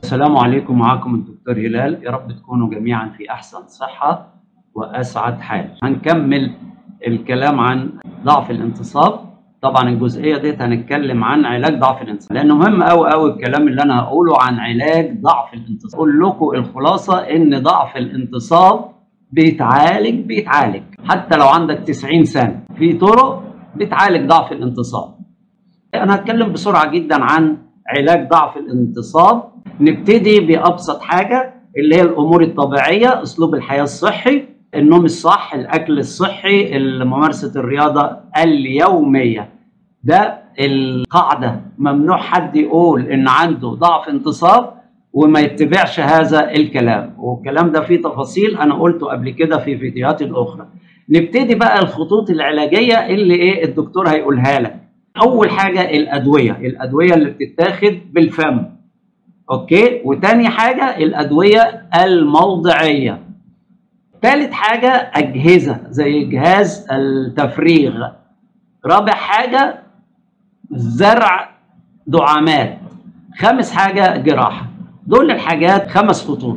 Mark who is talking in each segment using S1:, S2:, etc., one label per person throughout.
S1: السلام عليكم معكم الدكتور هلال يا رب تكونوا جميعا في احسن صحه واسعد حال هنكمل الكلام عن ضعف الانتصاب طبعا الجزئيه ديت هنتكلم عن علاج ضعف الانتصاب لانه مهم قوي قوي الكلام اللي انا هقوله عن علاج ضعف الانتصاب اقول لكم الخلاصه ان ضعف الانتصاب بيتعالج بيتعالج حتى لو عندك 90 سنه في طرق بتعالج ضعف الانتصاب انا هتكلم بسرعه جدا عن علاج ضعف الانتصاب نبتدي بابسط حاجه اللي هي الامور الطبيعيه اسلوب الحياه الصحي النوم الصح الاكل الصحي ممارسه الرياضه اليوميه ده القاعده ممنوع حد يقول ان عنده ضعف انتصاب وما يتبعش هذا الكلام والكلام ده فيه تفاصيل انا قلته قبل كده في فيديوهات اخرى نبتدي بقى الخطوط العلاجيه اللي ايه الدكتور هيقولها لك اول حاجه الادويه الادويه اللي بتتاخد بالفم اوكي وتاني حاجه الادويه الموضعيه تالت حاجه اجهزه زي جهاز التفريغ رابع حاجه زرع دعامات خامس حاجه جراحه دول الحاجات خمس خطوط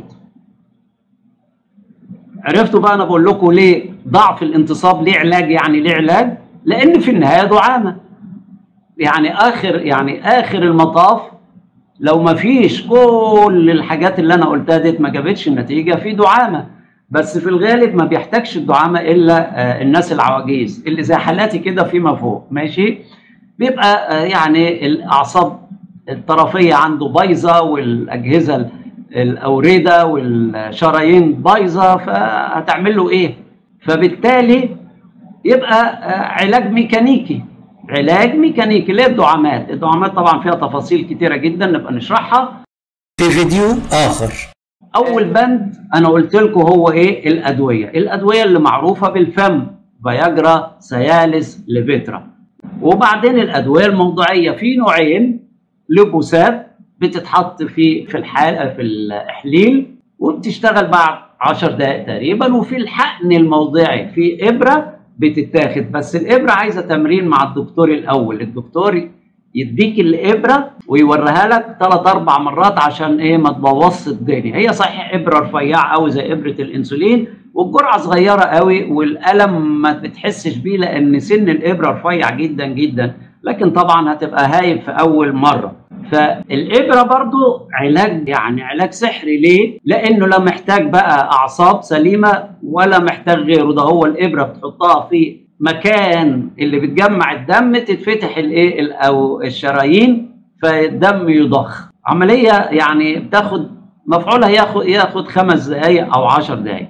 S1: عرفتوا بقى انا بقول لكم ليه ضعف الانتصاب ليه علاج يعني ليه علاج لان في النهايه دعامه يعني اخر يعني اخر المطاف لو ما فيش كل الحاجات اللي انا قلتها ديت ما جابتش النتيجه في دعامه بس في الغالب ما بيحتاجش الدعامه الا الناس العواجيز اللي زي حالاتي كده فيما فوق ماشي بيبقى يعني الاعصاب الطرفيه عنده بايظه والاجهزه الاورده والشرايين بايظه فهتعمل له ايه فبالتالي يبقى علاج ميكانيكي علاج ميكانيكي ليه الدعامات الدعامات طبعا فيها تفاصيل كتيره جدا نبقى نشرحها
S2: في فيديو اخر
S1: اول بند انا قلت لكم هو ايه الادويه الادويه اللي معروفه بالفم فياجرا سيالس ليفيترا وبعدين الادويه الموضعيه في نوعين لبوسات بتتحط في في الحال في الاحليل وبتشتغل بعد 10 دقائق تقريبا وفي الحقن الموضعي في ابره بتتاخد بس الابره عايزه تمرين مع الدكتور الاول الدكتور يديك الابره ويوريها لك ثلاث اربع مرات عشان ايه ما تبوظش الدنيا هي صحيح ابره رفيعه قوي زي ابره الانسولين والجرعه صغيره قوي والالم ما بتحسش بيه لان سن الابره رفيع جدا جدا لكن طبعا هتبقى هايب في اول مره فالابره برضو علاج يعني علاج سحري ليه لانه لا محتاج بقى اعصاب سليمه ولا محتاج غيره ده هو الابره بتحطها في مكان اللي بتجمع الدم تتفتح الايه او الشرايين فالدم يضخ عمليه يعني بتاخد مفعولها ياخد ياخد خمس دقائق او عشر دقائق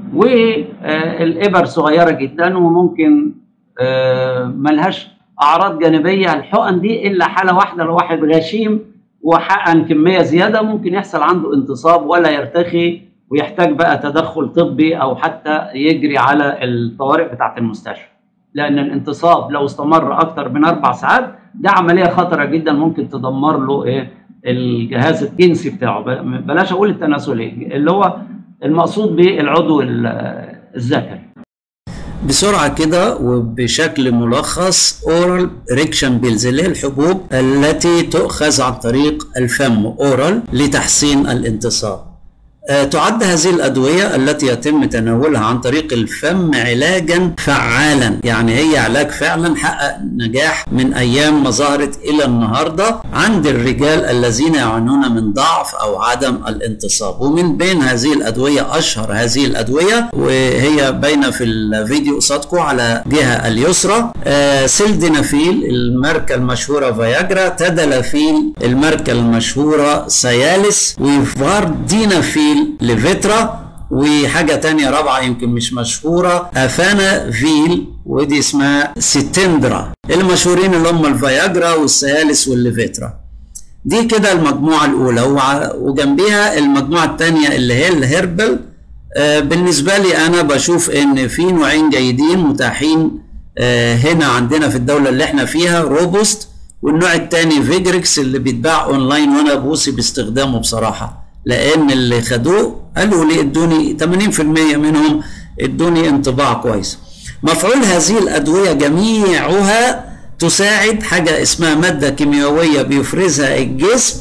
S1: والابر صغيره جدا وممكن ملهاش اعراض جانبيه الحقن دي الا حاله واحده لو واحد غشيم وحقن كميه زياده ممكن يحصل عنده انتصاب ولا يرتخي ويحتاج بقى تدخل طبي او حتى يجري على الطوارئ بتاعه المستشفى لان الانتصاب لو استمر اكتر من اربع ساعات ده عمليه خطره جدا ممكن تدمر له ايه الجهاز الجنسي بتاعه بلاش اقول التناسلي اللي هو المقصود بالعضو الذكري
S2: بسرعة كده وبشكل ملخص اورال ريكشن بيلز اللي هي الحبوب التي تؤخذ عن طريق الفم اورال لتحسين الانتصاب أه تعد هذه الأدوية التي يتم تناولها عن طريق الفم علاجا فعالا يعني هي علاج فعلا حقق نجاح من أيام ما ظهرت إلى النهاردة عند الرجال الذين يعانون من ضعف أو عدم الانتصاب ومن بين هذه الأدوية أشهر هذه الأدوية وهي باينة في الفيديو قصادكم على جهة اليسرى أه سيلدينافيل الماركة المشهورة فياجرا تدلافيل الماركة المشهورة سيالس وفاردينافيل فيل لفيترا وحاجة تانية رابعة يمكن مش مشهورة أفانا فيل ودي اسمها ستندرا المشهورين اللي هم الفياجرا والسيالس والليفيترا دي كده المجموعة الأولى وجنبيها المجموعة التانية اللي هي الهيربل آه بالنسبة لي أنا بشوف إن في نوعين جيدين متاحين آه هنا عندنا في الدولة اللي احنا فيها روبوست والنوع التاني فيجريكس اللي بيتباع اونلاين وانا بوصي باستخدامه بصراحه لان اللي خدوه قالوا لي ادوني 80% منهم ادوني انطباع كويس مفعول هذه الادويه جميعها تساعد حاجه اسمها ماده كيميائيه بيفرزها الجسم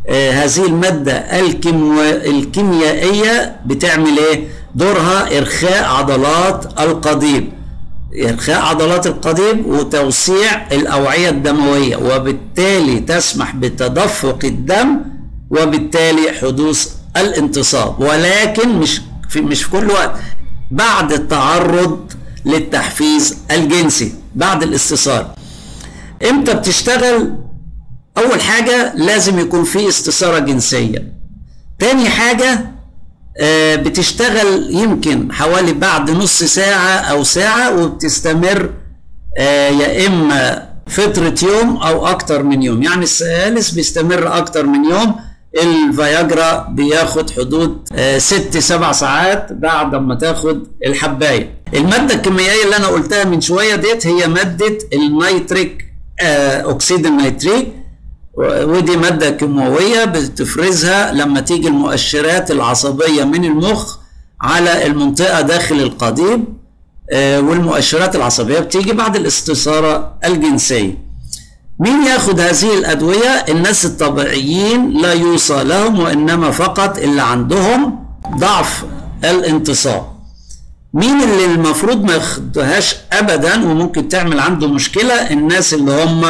S2: آه هذه المادة الكيمو... الكيميائية بتعمل ايه دورها ارخاء عضلات القضيب ارخاء عضلات القضيب وتوسيع الاوعية الدموية وبالتالي تسمح بتدفق الدم وبالتالي حدوث الانتصاب ولكن مش في مش في كل وقت بعد التعرض للتحفيز الجنسي بعد الاستثار امتى بتشتغل اول حاجة لازم يكون في استثارة جنسية تاني حاجة آه بتشتغل يمكن حوالي بعد نص ساعة او ساعة وبتستمر آه يا اما فترة يوم او اكتر من يوم يعني الثالث بيستمر اكتر من يوم الفياجرا بياخد حدود آه ست سبع ساعات بعد ما تاخد الحباية المادة الكيميائية اللي انا قلتها من شوية ديت هي مادة النيتريك آه اكسيد النيتريك ودي مادة كيماوية بتفرزها لما تيجي المؤشرات العصبية من المخ على المنطقة داخل القضيب آه والمؤشرات العصبية بتيجي بعد الاستثارة الجنسية مين ياخد هذه الأدوية الناس الطبيعيين لا يوصى لهم وإنما فقط اللي عندهم ضعف الانتصاب مين اللي المفروض ما ياخدهاش أبدا وممكن تعمل عنده مشكلة الناس اللي هم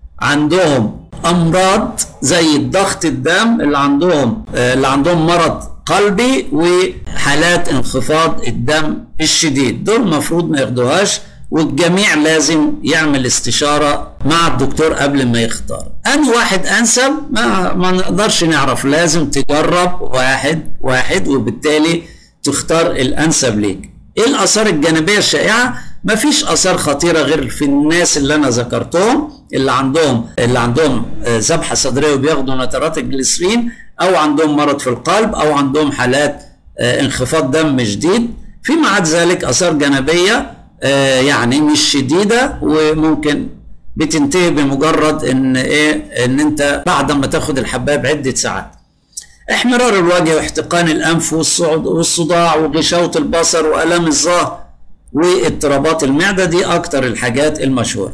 S2: عندهم امراض زي الضغط الدم اللي عندهم اللي عندهم مرض قلبي وحالات انخفاض الدم الشديد دول المفروض ما ياخدوهاش والجميع لازم يعمل استشارة مع الدكتور قبل ما يختار أنا واحد أنسب ما, ما نقدرش نعرف لازم تجرب واحد واحد وبالتالي تختار الأنسب ليك إيه الآثار الجانبية الشائعة ما فيش اثار خطيره غير في الناس اللي انا ذكرتهم اللي عندهم اللي عندهم ذبحه صدريه وبياخدوا نترات الجليسرين او عندهم مرض في القلب او عندهم حالات انخفاض دم شديد فيما عدا ذلك اثار جانبيه يعني مش شديده وممكن بتنتهي بمجرد ان ايه ان انت بعد ما تاخد الحبايه بعده ساعات احمرار الوجه واحتقان الانف والصداع وغشاوه البصر والام الظهر واضطرابات المعده دي اكتر الحاجات المشهوره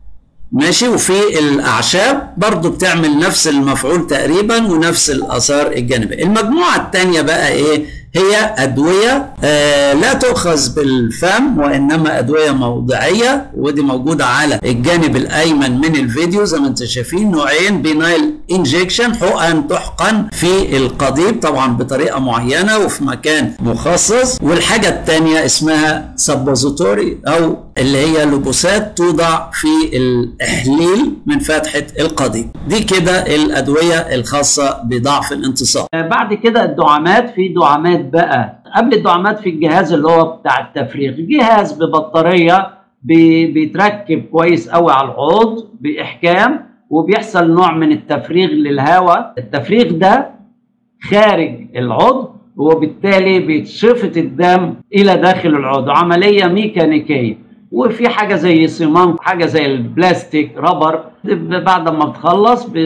S2: ماشي وفي الاعشاب برضو بتعمل نفس المفعول تقريبا ونفس الاثار الجانبيه المجموعه الثانيه بقى ايه هي ادويه آه لا تؤخذ بالفم وانما ادويه موضعيه ودي موجوده على الجانب الايمن من الفيديو زي ما انتم شايفين نوعين بينايل انجكشن حقن تحقن في القضيب طبعا بطريقه معينه وفي مكان مخصص والحاجه الثانيه اسمها سبوزيتوري او اللي هي لبوسات توضع في الاحليل من فتحه القضيب دي كده الادويه الخاصه بضعف الانتصاب
S1: بعد كده الدعامات في دعامات بقى قبل الدعامات في الجهاز اللي هو بتاع التفريغ جهاز ببطاريه بيتركب كويس قوي على العضو باحكام وبيحصل نوع من التفريغ للهواء التفريغ ده خارج العضو وبالتالي بيتشفط الدم الى داخل العضو عمليه ميكانيكيه وفي حاجه زي صمام حاجه زي البلاستيك رابر بعد ما بتخلص ب...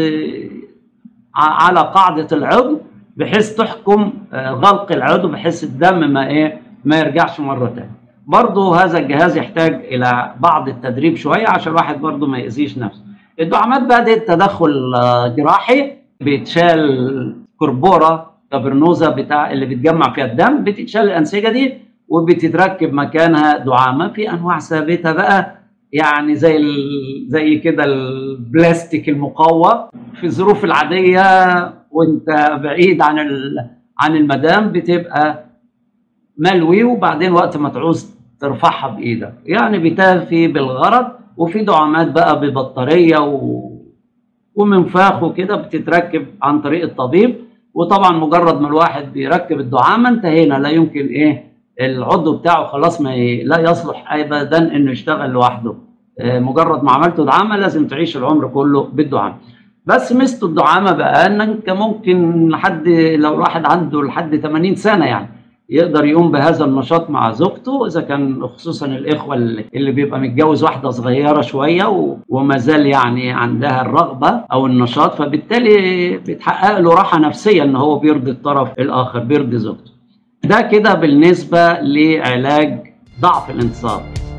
S1: على قاعده العضو بحيث تحكم غلق العضو بحيث الدم ما ايه ما يرجعش مره تانية برضه هذا الجهاز يحتاج الى بعض التدريب شويه عشان الواحد برضه ما يأذيش نفسه الدعامات بقى دي تدخل جراحي بيتشال كربوره كابرنوزه بتاع اللي بتجمع فيها الدم بتتشال الانسجه دي وبتتركب مكانها دعامه في انواع ثابته بقى يعني زي زي كده البلاستيك المقوى في الظروف العاديه وانت بعيد عن عن المدام بتبقى ملوي وبعدين وقت ما تعوز ترفعها بايدك يعني بتافي بالغرض وفي دعامات بقى ببطاريه و... ومنفاخ وكده بتتركب عن طريق الطبيب وطبعا مجرد ما الواحد بيركب الدعامه انتهينا لا يمكن ايه العضو بتاعه خلاص ما ي... لا يصلح ابدا انه يشتغل لوحده مجرد ما عملته دعامه لازم تعيش العمر كله بالدعامه بس ميزته الدعامه بقى انك ممكن لحد لو الواحد عنده لحد 80 سنه يعني يقدر يقوم بهذا النشاط مع زوجته اذا كان خصوصا الاخوه اللي بيبقى متجوز واحده صغيره شويه وما زال يعني عندها الرغبه او النشاط فبالتالي بيتحقق له راحه نفسيه ان هو بيرضي الطرف الاخر بيرضي زوجته. ده كده بالنسبه لعلاج ضعف الانتصاب.